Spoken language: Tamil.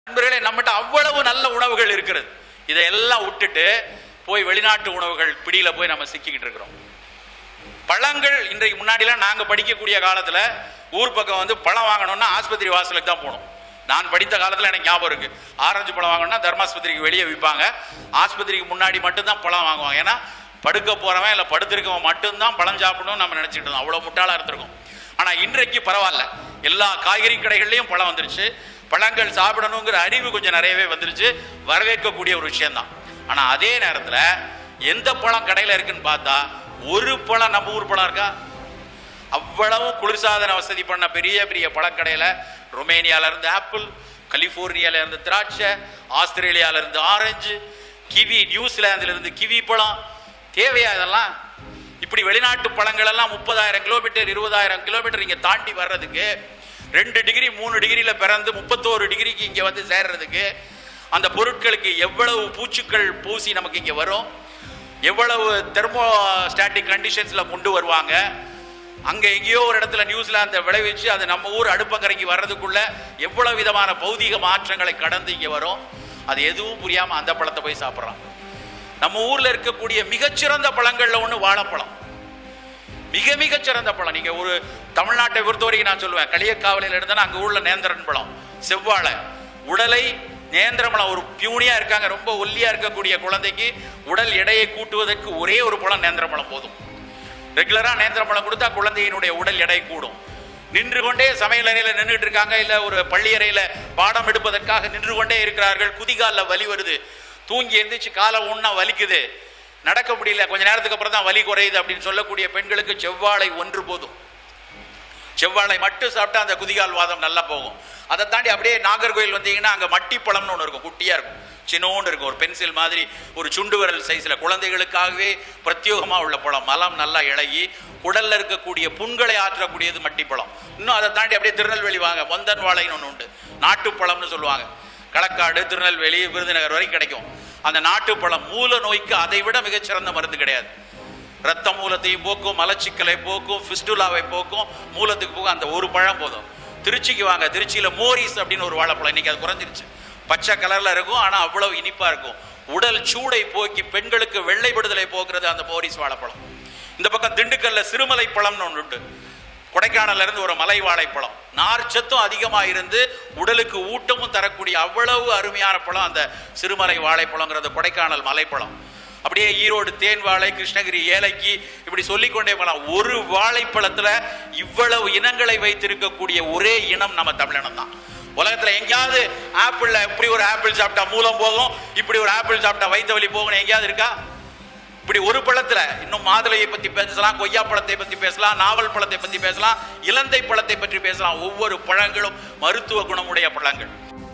நண்பர்களே நம்மகிட்ட அவ்வளவு நல்ல உணவுகள் இருக்கிறது இதையெல்லாம் விட்டுட்டு போய் வெளிநாட்டு உணவுகள் பிடியில போய் நம்ம சிக்கிக்கிட்டு இருக்கிறோம் பழங்கள் இன்றைக்கு முன்னாடிலாம் நாங்க படிக்கக்கூடிய காலத்துல ஊர் பக்கம் வந்து பழம் வாங்கணும்னா ஆஸ்பத்திரி வாசலுக்கு தான் போகணும் நான் படித்த காலத்துல எனக்கு ஞாபகம் இருக்கு ஆரஞ்சு பழம் வாங்கணும்னா தர்மாஸ்பத்திரிக்கு வெளியே விற்பாங்க ஆஸ்பத்திரிக்கு முன்னாடி மட்டும்தான் பழம் வாங்குவாங்க ஏன்னா படுக்க போறவன் இல்லை படுத்திருக்கவன் மட்டும்தான் பழம் சாப்பிடணும்னு நம்ம நினைச்சிட்டு இருந்தோம் அவ்வளவு முட்டாளா இருந்திருக்கும் ஆனா இன்றைக்கு பரவாயில்ல எல்லா காய்கறி கடைகள்லயும் பழம் வந்துருச்சு பழங்கள் சாப்பிடணுங்கிற அறிவு கொஞ்சம் நிறையவே வந்துருச்சு வரவேற்கக்கூடிய ஒரு விஷயம்தான் ஆனா அதே நேரத்துல எந்த பழம் கடையில இருக்குன்னு பார்த்தா ஒரு பழம் நம்ம ஊர் பழம் இருக்கா அவ்வளவு குளிர்சாதன வசதி பண்ண பெரிய பெரிய பழக்கடையில் ருமேனியால இருந்து ஆப்பிள் கலிஃபோர்னியால இருந்து திராட்சை ஆஸ்திரேலியால இருந்து ஆரஞ்சு கிவி நியூசிலாந்துல இருந்து கிவி பழம் தேவையா இதெல்லாம் இப்படி வெளிநாட்டு பழங்கள் எல்லாம் முப்பதாயிரம் கிலோமீட்டர் இருபதாயிரம் கிலோமீட்டர் இங்க தாண்டி வர்றதுக்கு ரெண்டு டிகிரி மூணு டிகிரியில பிறந்து முப்பத்தோரு டிகிரிக்கு இங்க வந்து சேர்றதுக்கு அந்த பொருட்களுக்கு எவ்வளவு பூச்சிக்கள் பூசி நமக்கு இங்க வரும் எவ்வளவு தெர்மோஸ்டாட்டிக் கண்டிஷன்ஸ்ல கொண்டு வருவாங்க அங்க எங்கேயோ ஒரு இடத்துல நியூசிலாந்தை விளைவிச்சு அது நம்ம ஊர் அடுப்பங்கரைக்கு வர்றதுக்குள்ள எவ்வளவு விதமான பௌதிக மாற்றங்களை கடந்து இங்க வரும் அது எதுவும் புரியாம அந்த பழத்தை போய் சாப்பிட்றான் நம்ம ஊர்ல இருக்கக்கூடிய மிகச்சிறந்த பழங்கள்ல ஒண்ணு வாழைப்பழம் மிக மிக சிறந்த பழம் நீங்க ஒரு தமிழ்நாட்டை பொறுத்த வரைக்கும் நான் சொல்லுவேன் களியக்காவலில் இருந்தா அங்க உள்ள நேந்திரன் பழம் செவ்வாழை உடலை நேந்திர பழம் ஒரு பியூனியா இருக்காங்க ரொம்ப ஒல்லியா இருக்கக்கூடிய குழந்தைக்கு உடல் எடையை கூட்டுவதற்கு ஒரே ஒரு பழம் நேந்திர பழம் போதும் ரெகுலரா நேந்திர பழம் கொடுத்தா குழந்தையினுடைய உடல் எடை கூடும் நின்று கொண்டே சமையல் அறையில நின்றுட்டு இருக்காங்க இல்ல ஒரு பள்ளி அறையில பாடம் எடுப்பதற்காக நின்று கொண்டே இருக்கிறார்கள் குதிகால்ல வலி வருது தூங்கி எந்திரிச்சு காலை ஒண்ணா வலிக்குது நடக்க முடியல கொஞ்ச நேரத்துக்கு அப்புறம் தான் வலி குறையுது அப்படின்னு சொல்லக்கூடிய பெண்களுக்கு செவ்வாழை ஒன்று போதும் செவ்வாழை மட்டும் சாப்பிட்டா அந்த குதிகால் வாதம் நல்லா போகும் அதை தாண்டி அப்படியே நாகர்கோயில் வந்தீங்கன்னா அங்கே மட்டி பழம்னு ஒன்று இருக்கும் குட்டியாக இருக்கும் சின்னோண்டு இருக்கும் ஒரு பென்சில் மாதிரி ஒரு சுண்டு விரல் சைஸில் குழந்தைகளுக்காகவே பிரத்யோகமாக உள்ள பழம் மலம் நல்லா இழகி குடல்ல இருக்கக்கூடிய புண்களை ஆற்றக்கூடியது மட்டிப்பழம் இன்னும் அதை தாண்டி அப்படியே திருநெல்வேலி வாங்க மொந்தன் வாழைன்னு ஒன்று உண்டு நாட்டுப்பழம்னு சொல்லுவாங்க களக்காடு திருநெல்வேலி விருதுநகர் வரைக்கும் கிடைக்கும் அந்த நாட்டுப்பழம் மூல நோய்க்கு அதை விட மிகச்சிறந்த மருந்து கிடையாது ரத்த மூலத்தையும் போக்கும் மலச்சிக்கலை போக்கும் ஃபிஸ்டுலாவை போக்கும் மூலத்துக்கு போக்கும் அந்த ஒரு பழம் போதும் திருச்சிக்கு வாங்க திருச்சியில மோரிஸ் அப்படின்னு ஒரு வாழைப்பழம் இன்னைக்கு அது குறைஞ்சிருச்சு பச்சை கலர்ல இருக்கும் ஆனா அவ்வளவு இனிப்பா இருக்கும் உடல் சூடை போக்கி பெண்களுக்கு வெள்ளைப்படுதலை போக்குறது அந்த மோரிஸ் வாழைப்பழம் இந்த பக்கம் திண்டுக்கல்ல சிறுமலை பழம்னு ஒன்று உண்டு கொடைக்கானல்ல இருந்து ஒரு மலை வாழைப்பழம் நார்ச்சத்தும் அதிகமா இருந்து உடலுக்கு ஊட்டமும் தரக்கூடிய அவ்வளவு அருமையான பழம் அந்த சிறுமலை வாழைப்பழங்கிறது கொடைக்கானல் மலைப்பழம் அப்படியே ஈரோடு தேன் வாழை கிருஷ்ணகிரி ஏலைக்கு இப்படி சொல்லிக்கொண்டே போகலாம் ஒரு வாழைப்பழத்துல இவ்வளவு இனங்களை வைத்திருக்கக்கூடிய ஒரே இனம் நம்ம தமிழினம் தான் உலகத்துல எங்கேயாவது ஆப்பிள்ல இப்படி ஒரு ஆப்பிள் சாப்பிட்டா மூலம் போகும் இப்படி ஒரு ஆப்பிள் சாப்பிட்டா வயிற்று வலி போகும் எங்கேயாவது இருக்கா இப்படி ஒரு பழத்துல இன்னும் மாதுளையை பத்தி பேசலாம் கொய்யா பழத்தை பத்தி பேசலாம் நாவல் பழத்தை பத்தி பேசலாம் இலந்தை பழத்தை பற்றி பேசலாம் ஒவ்வொரு பழங்களும் மருத்துவ குணமுடைய பழங்கள்